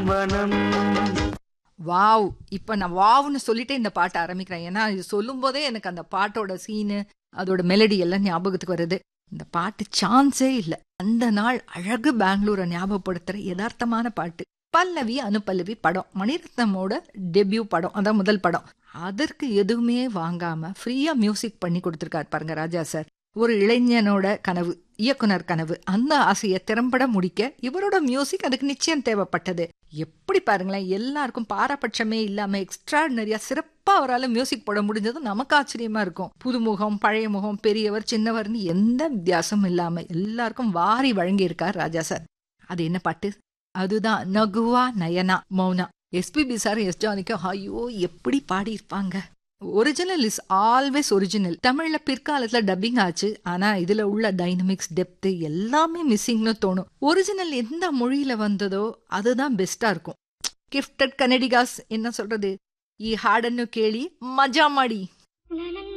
நந்தனவனம் wow இப்ப நான் வாவ்னு சொல்லிட்டே இந்த பாட்டை ஆரம்பிக்கிறேன் ஏன்னா இது சொல்லும் போதே எனக்கு அந்த பாட்டோட சீனு அதோட மெலடி எல்லாம் ஞாபகத்துக்கு வருது இந்த பாட்டு சான்ஸே இல்ல அந்த நாள் அழகு பெங்களூரை ஞாபகப்படுத்துற யதார்த்தமான பாட்டு பல்லவி அனுபல்லவி படம் மணிரத்னமோட டெபியூ படம் அதான் முதல் படம் அதற்கு எதுவுமே வாங்காம ஃப்ரீயா மியூசிக் பண்ணி கொடுத்துருக்காரு பாருங்க ராஜா சார் ஒரு இளைஞனோட கனவு இயக்குனர் கனவு அந்த ஆசையை திறம்பட முடிக்க இவரோட மியூசிக் அதுக்கு நிச்சயம் தேவைப்பட்டது எப்படி பாருங்களேன் எல்லாருக்கும் பாரபட்சமே இல்லாம எக்ஸ்ட்ராடினரியா சிறப்பா அவரால் மியூசிக் போட முடிஞ்சது நமக்கு ஆச்சரியமா இருக்கும் புதுமுகம் பழைய முகம் பெரியவர் சின்னவர்னு எந்த வித்தியாசமும் இல்லாம எல்லாருக்கும் வாரி வழங்கி இருக்கார் ராஜா சார் அது என்ன பாட்டு அதுதான் நகுவா நயனா மௌனா எஸ்பிபி சார் எஸ் ஜானிக்கும் ஐயோ எப்படி பாடியிருப்பாங்க ஒரிஜினல் இஸ் ஆல்வேஸ் ஒரிஜினல் தமிழ்ல பிற்காலத்துல டப்பிங் ஆச்சு ஆனா இதுல உள்ள டைனமிக்ஸ் டெப்த் எல்லாமே மிஸ்ஸிங்னு தோணும் ஒரிஜினல் எந்த மொழியில வந்ததோ அதுதான் பெஸ்டா இருக்கும் கிஃப்டட் கனடிகாஸ் என்ன சொல்றது ಈ ಹಾಡನ್ನು ಕೇಳಿ ಮಜಾ ಮಾಡಿ